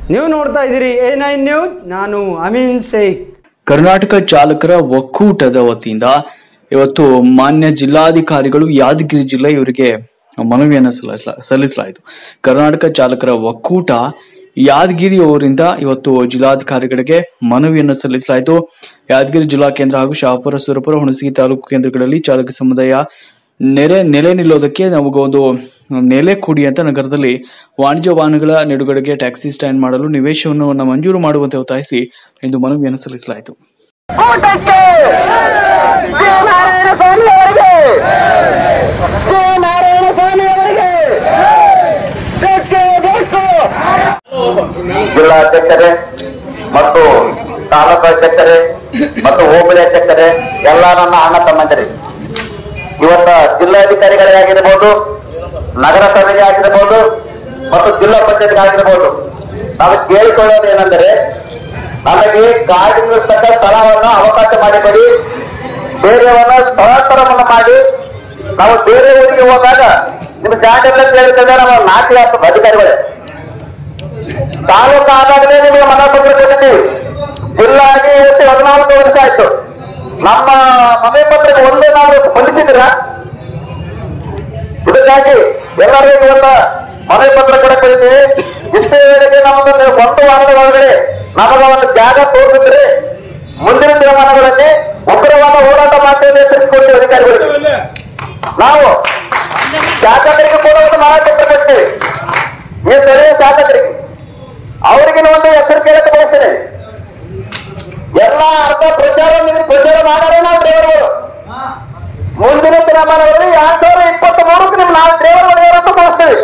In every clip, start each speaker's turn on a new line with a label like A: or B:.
A: ನೀವು ನೋಡ್ತಾ ಇದ್ದೀರಿ ಎ ನೈನ್ ನ್ಯೂಸ್ ನಾನು ಅಮೀನ್ ಶೇಖ್
B: ಕರ್ನಾಟಕ ಚಾಲಕರ ಒಕ್ಕೂಟದ ವತಿಯಿಂದ ಇವತ್ತು ಮಾನ್ಯ ಜಿಲ್ಲಾಧಿಕಾರಿಗಳು ಯಾದಗಿರಿ ಜಿಲ್ಲೆ ಇವರಿಗೆ ಮನವಿಯನ್ನು ಸಲ್ಲಿಸಲ ಸಲ್ಲಿಸಲಾಯಿತು ಕರ್ನಾಟಕ ಚಾಲಕರ ಒಕ್ಕೂಟ ಯಾದಗಿರಿ ಅವರಿಂದ ಇವತ್ತು ಜಿಲ್ಲಾಧಿಕಾರಿಗಳಿಗೆ ಮನವಿಯನ್ನು ಸಲ್ಲಿಸಲಾಯಿತು ಯಾದಗಿರಿ ಜಿಲ್ಲಾ ಕೇಂದ್ರ ಹಾಗೂ ಶಹಾಪುರ ಸುರಪುರ ಹುಣಸಗಿ ತಾಲೂಕು ಕೇಂದ್ರಗಳಲ್ಲಿ ಚಾಲಕ ಸಮುದಾಯ ನೆರೆ ನೆಲೆ ನಿಲ್ಲೋದಕ್ಕೆ ನಮಗೊಂದು ನೆಲೆ ಕೊಡಿ ಅಂತ ನಗರದಲ್ಲಿ ವಾಣಿಜ್ಯ ವಾಹನಗಳ ನಿಲುಗಡೆಗೆ ಟ್ಯಾಕ್ಸಿ ಸ್ಟ್ಯಾಂಡ್ ಮಾಡಲು ನಿವೇಶನವನ್ನು ಮಂಜೂರು ಮಾಡುವಂತೆ ಒತ್ತಾಯಿಸಿ ಇಂದು ಮನವಿಯನ್ನು ಸಲ್ಲಿಸಲಾಯಿತು
C: ಊಟಕ್ಕೆ ಶ್ರೀ ನಾರಾಯಣ ಸ್ವಾಮಿ ಅವರಿಗೆ ಶ್ರೀ ನಾರಾಯಣ ಸ್ವಾಮಿ ಅವರಿಗೆ ಬೇಕೇ ಬೇಕು
D: ಜಿಲ್ಲಾಧ್ಯಕ್ಷರೇ ಮತ್ತು ತಾಲೂಕು ಅಧ್ಯಕ್ಷರೇ ಮತ್ತು ಹೋಬಳಿ ಅಧ್ಯಕ್ಷರೇ ಎಲ್ಲ ನನ್ನ ಅಣ್ಣ ತಮ್ಮಂದಿರಿ ಇವತ್ತ ಜಿಲ್ಲಾಧಿಕಾರಿಗಳೇ ಆಗಿರ್ಬೋದು ನಗರಸಭೆಗೆ ಆಗಿರ್ಬೋದು ಮತ್ತು ಜಿಲ್ಲಾ ಪಂಚಾಯತ್ಗೆ ಆಗಿರ್ಬೋದು ನಾವು ಕೇಳಿಕೊಳ್ಳೋದು ಏನೆಂದರೆ ನಮಗೆ ಗಾಡಿ ನಿಲ್ಲಿಸ್ತಕ್ಕ ಸ್ಥಳವನ್ನು ಅವಕಾಶ ಮಾಡಿಕೊಡಿ ಬೇರೆಯವನ್ನ ಸ್ಥಳಾಂತರವನ್ನು ಮಾಡಿ ನಾವು ಬೇರೆ ಊರಿಗೆ ಹೋದಾಗ ನಿಮ್ಗೆ ಗಾಡಿ ಎಲ್ಲ ಕೇಳ್ತದೆ ನಮ್ಮ ನಾಟಿ ಆಗ್ತದೆ ಅಧಿಕಾರಿಗಳೇ ತಾಲೂಕು ಆದಾಗಲೇ ನಿಮಗೆ ಮನಪತ್ರ ಕೊಟ್ಟಿದ್ದೀವಿ ಜಿಲ್ಲಾ ಆಗಿ ಇವತ್ತು ಹದಿನಾಲ್ಕು ವರ್ಷ ಆಯ್ತು ನಮ್ಮ ಮನೆ ಪತ್ರಕ್ಕೆ ಒಂದೇ ನಾವು ಸ್ಪಂದಿಸಿದ್ರ ಇದಕ್ಕಾಗಿ ಎಲ್ಲರಿಗೂ ಇವತ್ತ ಮನೆ ಪತ್ರ ಕೂಡ ಕೊಡ್ತೀವಿ ಇಷ್ಟೇ ವೇಳೆಗೆ ನಮ್ಮದೊಂದು ಒಂದು ವಾರದ ಒಳಗಡೆ ನಮಗ ಒಂದು ಜಾಗ ತೋರಿಸಿದ್ರೆ ಮುಂದಿನ ದಿನಮಾನಗಳಲ್ಲಿ ಉಗ್ರವಾದ ಹೋರಾಟ ಮಾಡ್ತೇವೆ ಎಚ್ಚರಿಸಿಕೊಡ್ತೀವಿ ಅಧಿಕಾರಿಗಳಿಗೆ ನಾವು ಶಾಸಕರಿಗೆ ಕೂಡ ಒಂದು ಮನಪತ್ರ ಕೊಡ್ತೀವಿ ಈ ಸ್ಥಳೀಯ ಶಾಸಕರಿಗೆ ಅವರಿಗೆ ಒಂದು ಎಚ್ಚರಿಕೆ ಹೇಳಕ್ಕೆ ಬಯಸ್ತೇನೆ ಎಲ್ಲ ಅರ್ಧ ಪ್ರಚಾರ ನಿಮಗೆ ಪ್ರಚಾರ ಮಾಡಾರೆ ನಾವು ಡ್ರೈವರ್ಗಳು ಮುಂದಿನ ದಿನಮಾನಗಳಲ್ಲಿ ಎರಡ್ ಸಾವಿರದ ಇಪ್ಪತ್ತ್ ಮೂರಕ್ಕೆ ನಿಮ್ ನಾವು ಡ್ರೈವರ್ಗಳು ಅಂತ ತೋರಿಸ್ತೀವಿ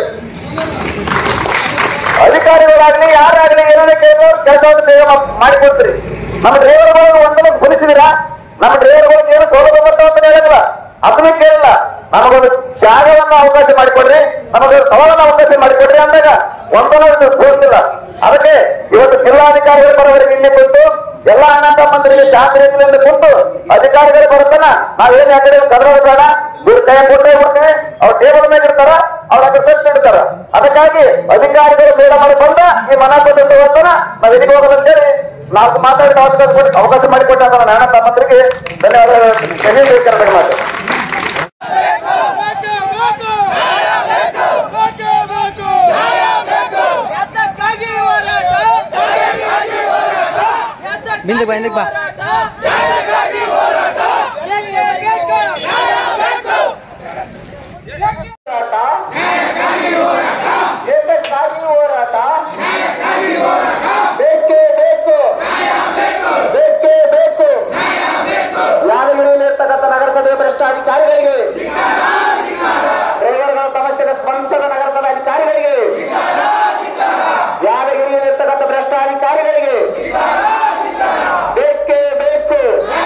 D: ಅಧಿಕಾರಿಗಳಾಗ್ಲಿ ಯಾರಾಗ್ಲಿ ಏನೇ ಕೇಳಿದ್ರು ಕೆಲಸವನ್ನು ಬೇಗ ಮಾ- ಮಾಡಿಕೊಡ್ತೀರಿ ನಮ್ಮ ಡ್ರೈವರ್ಗಳು ಒಂದನ್ನು ಸ್ಮರಿಸಿದಿರಾ ನಮ್ಮ ಡ್ರೈವರ್ಗಳಿಗೆ ಏನು ಸೌಲಭ್ಯ ಬರ್ತಾವ ಅಂತ ಹೇಳಿಲ್ಲ ಅದನ್ನ ಕೇಳಿಲ್ಲ ನಮಗೊಂದು ಜಾಗವನ್ನು ಅವಕಾಶ ಮಾಡಿಕೊಡ್ರಿ ನಮಗೆ ಸ್ಥಳವನ್ನು ಅವಕಾಶ ಮಾಡಿಕೊಡ್ರಿ ಅಂದಾಗ ಒಂದನ್ನು ಸ್ಫೂರ್ತಿಲ್ಲ ಅದಕ್ಕೆ ಇವತ್ತು ಜಿಲ್ಲಾಧಿಕಾರಿಗಳ ಬರೋವರೆಗೆ ಇಲ್ಲಿ ಕುಂತು ಎಲ್ಲ ಅಣ್ಣ ತಮ್ಮಂದರಿಗೆ ಶಾಂತಿ ರೀತಿಯಿಂದ ಕುಂತು ಅಧಿಕಾರಿಗಳು ಬರ್ತಾನ ನಾವೇನ್ ಯಾಕಡೆ ಕದರೋದು ಬೇಡ ಇವ್ರ ಕೈ ಕೊಟ್ಟೇ ಬಿಡ್ತೀವಿ ಅವ್ರ ಟೇಬಲ್ ಮೇಲೆ ಇರ್ತಾರ ಅವ್ರ ಹತ್ರ ಸೆಟ್ ಇಡ್ತಾರ ಅದಕ್ಕಾಗಿ ಅಧಿಕಾರಿಗಳು ಬೇಡ ಮಾಡಿ ಬಂದ ಈ ಮನಾಪದ ತಗೋತಾನ ನಾವ್ ಎಲ್ಲಿಗೆ ಹೋಗಲ್ಲ ಅಂತೇಳಿ ನಾಲ್ಕು ಮಾತಾಡಿದ ಅವಕಾಶ ಕೊಟ್ಟು ಅವಕಾಶ ಮಾಡಿಕೊಟ್ಟ ನನ್ನ ಅಣ್ಣ ತಮ್ಮಂದರಿಗೆ ಧನ್ಯವಾದಗಳು ಹೇಳ್ತೀನಿ. ಜೈ ಹಿಂದ್, ಜೈ ಕರ್ನಾಟಕ ಮಾತೆ
A: ಬಿಂದು ಬಾ ಹಿಂದಕ್ಕೆ ಬಾ
C: ಏತಕ್ಕಾಗಿ ಹೋರಾಟ ಬೇಕೇ ಬೇಕು ಬೇಕೇ ಬೇಕು ಯಾದಗಿರಿಯಲ್ಲಿ ಇರ್ತಕ್ಕಂಥ ನಗರಸಭೆ ಭ್ರಷ್ಟ ಅಧಿಕಾರಿಗಳಿಗೆ ಡ್ರೈವರ್ಗಳ ಸಮಸ್ಯೆಗೆ ಸ್ಪಂದಿಸದ ನಗರಸಭೆ ಅಧಿಕಾರಿಗಳಿಗೆ ಯಾದಗಿರಿಯಲ್ಲಿ ಇರ್ತಕ್ಕಂಥ ಭ್ರಷ್ಟ ಅಧಿಕಾರಿಗಳಿಗೆ ಬೇಕೇ ಬೇಕು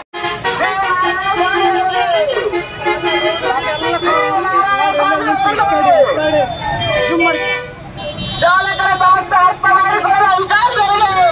C: ಚಾಲಕರ ಸಮಸ್ಯೆ ಅರ್ಥ ಮಾಡಿಕೊಳ್ಳುವ ಅಧಿಕಾರಿಗಳಿಗೆ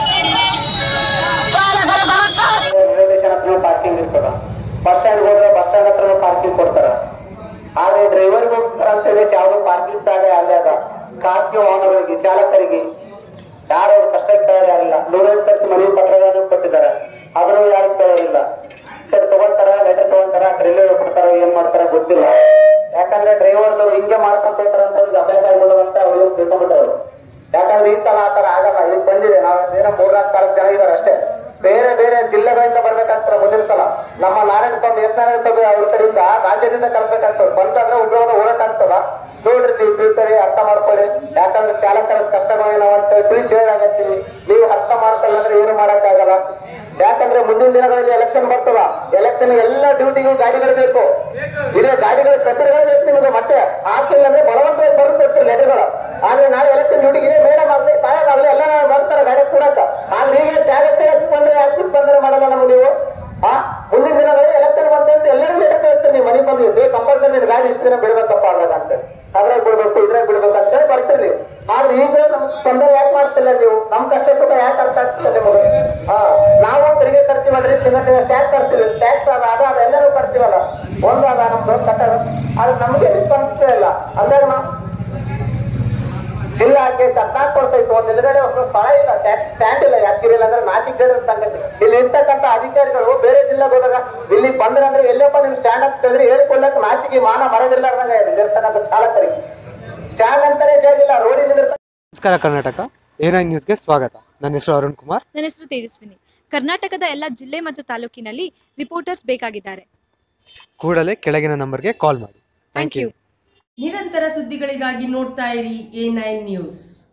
C: ಚಾಲಕರ ಸಮಸ್ಯೆ ರೈಲ್ವೆ ಸ್ಟೇಷನ್ ಹತ್ರ ಪಾರ್ಕಿಂಗ್ ಇರ್ತದ ಬಸ್ ಸ್ಟ್ಯಾಂಡ್ ಹೋದ್ರೆ ಬಸ್ ಸ್ಟ್ಯಾಂಡ್ ಹತ್ರ ಪಾರ್ಕಿಂಗ್ ಕೊಡ್ತಾರ ಆದ್ರೆ ಡ್ರೈವರ್ಗೆ ಹೋಗ್ತಾರ ಅಂತ ಹೇಳಿ ಯಾವ್ದು ಪಾರ್ಕಿಂಗ್ ಜಾಗ ಅಲ್ಲೇ ಅದ ಖಾಸಗಿ ವಾಹನಗಳಿಗೆ ಚಾಲಕರಿಗೆ ಯಾರು ಅವ್ರ ಕಷ್ಟ ಕೇಳೋರು ಯಾರಿಲ್ಲ ನೂರೈದು ಸರ್ತಿ ಮನವಿ ಪತ್ರಗಳನ್ನು ಕೊಟ್ಟಿದ್ದಾರೆ ಅದನ್ನು ಯಾರು ಕೇಳೋರಿಲ್ಲ ಸರಿ ತಗೊಂತಾರ ಲೆಟರ್ ತಗೊಂತಾರ ರೈಲ್ವೆ ಕೊಡ್ತಾರ ಏನ್ ಮಾಡ್ತಾರ ಗೊತ್ತಿಲ್ಲ ಯಾಕಂದ್ರೆ ಡ್ರೈವರ್ಗಳು ಹಿಂಗೆ ಮಾಡ್ಕೊಂತ ಹೋಗ್ತಾರ ಅಂತ ಅವ್ರಿಗೆ ಅಭ್ಯಾಸ ಆಗ್ಬಿಡೋದು ಅಂತ ಅವ್ರು ತಿಳ್ಕೊಂಡ್ಬಿಟ್ಟರು ಯಾಕಂದ್ರೆ ಈ ಸಲ ಆತರ ಆಗಲ್ಲ ಈಗ ಬಂದಿದೆ ನಾವ್ ಏನೋ ಮೂರ್ನಾಲ್ಕು ತಾರೀಕು ಜನ ಇದಾರೆ ಅಷ್ಟೇ ಬೇರೆ ಬೇರೆ ಜಿಲ್ಲೆಗಳಿಂದ ಬರ್ಬೇಕಾಗ್ತದೆ ಮುಂದಿನ ಸಲ ನಮ್ಮ ನಾರಾಯಣ ಸ್ವಾಮಿ ಎಸ್ ನಾರಾಯಣ ಸ್ವಾಮಿ ಅವ್ರ ಕಡೆಯಿಂದ ರಾಜ್ಯದಿಂದ ಕಳಿಸ್ಬೇಕಾಗ್ತದೆ ಬಂತಂದ್ರೆ ಉಗ್ರವಾದ ಹೋರಾಟ ಆಗ್ತದ ನೋಡ್ರಿ ನೀವು ತಿಳ್ತಾರೆ ಅರ್ಥ ಮಾಡ್ಕೊಳ್ಳಿ ಯಾಕಂದ್ರೆ ಚಾಲಕರ ಕಷ್ಟಗಳು ನಾವು ಅಂತ ತಿಳಿಸಿ ಹೇಳಾಗತ್ತೀವಿ ನೀವು ಅರ್ಥ ಮಾಡ್ಕೊಳ್ಳ ಅಂದ್ರೆ ಏನು ಮಾಡಕ್ಕಾಗಲ್ಲ ಯಾಕಂದ್ರೆ ಮುಂದಿನ ದಿನಗಳಲ್ಲಿ ಎಲೆಕ್ಷನ್ ಬರ್ತದ ಎಲೆಕ್ಷನ್ ಎಲ್ಲ ಡ್ಯೂಟಿಗೂ ಗಾಡಿಗಳು ಬೇಕು ಇದೇ ಗಾಡಿಗಳ ಹೆಸರುಗಳು ಬೇಕು ನಿಮಗೆ ಮತ್ತೆ ಆಗ್ತಿಲ್ಲ ಅಂದ್ರೆ ಬಲವಂತವಾಗಿ ಬರುತ್ತೆ ಲೆಟರ್ಗಳು ಆದ್ರೆ ನಾಳೆ ಎಲೆಕ್ಷನ್ ಡ್ಯೂಟಿಗೆ ಮೇಡಮ್ ಆಗ್ಲಿ ಸಾಯಕ್ ಆಗ್ಲಿ ಎಲ್ಲ ಬರ್ತಾರೆ ಗಾಡಿ ಕೊಡಕ್ಕ ಆದ್ರೆ ಈಗ ಜಾಗ್ರತೆ ಬಂದ್ರೆ ಯಾಕೆ ಸ್ಪಂದನೆ ಮಾಡಲ್ಲ ನಮಗೆ ನೀವು ಆ ಮುಂದಿನ ದಿನಗಳಲ್ಲಿ ಎಲೆಕ್ಷನ್ ಬಂದಂತ ಎಲ್ಲರೂ ಲೆಟರ್ ಕಳಿಸ್ತಾರೆ ನೀವು ಮನೆಗೆ ಬಂದಿದ್ದೀವಿ ಕಂಪಲ್ಸರಿ ನಿನ್ ಗಾಡಿ ಇಷ್ಟು ದಿನ ಬಿಡ್ಬೇಕಪ್ಪ ಅನ್ನೋದಂತೆ ಅದ್ರಾಗ ಬಿಡ್ಬೇಕು ಇದ್ರಾಗ ಬಿಡ್ಬೇಕು ಅಂತ ಹೇಳಿ ಬರ್ತೀರಿ ಆದ್ರೆ ಈಗ ನಮ್ಗೆ ಸ್ಪಂದನೆ ಯಾಕೆ ಮಾಡ್ತಿಲ್ಲ ನೀವು ನಮ್ ಕಷ್ಟ ಸುಖ ಯಾಕೆ ಅರ್ಥ ಆಗ್ತದೆ ನಿಮಗೆ ಹಾ ನಾವು ತೆರಿಗೆ ಕಟ್ತೀವಲ್ರಿ ತಿಂಗಳ ತಿಂಗಳ ಟ್ಯಾಕ್ಸ್ ಕಟ್ತೀವಿ ಟ್ಯಾಕ್ಸ್ ಅದ ಅದ ಅದೆಲ್ಲರೂ ಕಟ್ತೀವಲ್ಲ ಒಂದು ಅದ ನಮ್ದು ಕಟ್ಟಡ ಆದ್ರೆ ನಮಗೆ ಸ್ಪಂದಿಸ್ತಾ ಇಲ್ಲ ಅಂದಾಗ ನಾವು ಜಿಲ್ಲಾ ಕೇಸ್ ಹದಿನಾಲ್ಕು ವರ್ಷ ಇತ್ತು ಒಂದ್ ನಿಲುಗಡೆ ಒಂದು ಸ್ಥಳ ಇಲ್ಲ ಸ್ಟ್ಯಾಂಡ್ ಇಲ್ಲ ಯಾದಗಿರಿಲ್ಲ ಅಂದ್ರೆ ನಾಚಿಕ್ ಸಂಗತಿ ಇಲ್ಲಿ ಇರ್ತಕ್ಕಂಥ ಅಧಿಕಾರಿಗಳು ಬೇರೆ ಜಿಲ್ಲೆಗೆ ಹೋದಾಗ ಇಲ್ಲಿ ಬಂದ್ರಂದ್ರೆ ಎಲ್ಲಪ್ಪ ನಿಮ್ ಸ್ಟ್ಯಾಂಡ್ ಅಂತ ಹೇಳಿದ್ರೆ ಹೇಳಿಕೊಳ್ಳಕ್ ನಾಚಿಕೆ ಮಾನ ಮರದಿರ್ಲಾರ್ದಂಗ ಇದೆ ಇಲ್ಲಿರ್ತಕ್ಕಂಥ ಚಾಲಕರಿಗೆ ಸ್ಟ್ಯಾಂಡ್ ಅಂತಾನೆ ಜಾಗ ಇಲ್ಲ ರೋಡಿನಿಂದ
E: ನಮಸ್ಕಾರ ಕರ್ನಾಟಕ ಎ ನೈನ್ ನ್ಯೂಸ್ಗೆ ಸ್ವಾಗತ ನನ್ನ ಹೆಸರು ಅರುಣ್ ಕುಮಾರ್
F: ನನ್ನ ಹೆಸರು ತೇಜಸ್ವಿನಿ ಕರ್ನಾಟಕದ ಎಲ್ಲ ಜಿಲ್ಲೆ ಮತ್ತು ತಾಲೂಕಿನಲ್ಲಿ ರಿಪೋರ್ಟರ್ಸ್ ಬೇಕಾಗಿದ್ದಾರೆ
E: ಕೂಡಲೇ ಕೆಳಗಿನ ನಂಬರ್ಗೆ ಕಾಲ್ ಮಾಡಿ
F: ಥ್ಯಾಂಕ್ ಯು
G: ನಿರಂತರ ಸುದ್ದಿಗಳಿಗಾಗಿ ನೋಡ್ತಾ ಇರಿ ಎ ನೈನ್ ನ್ಯೂಸ್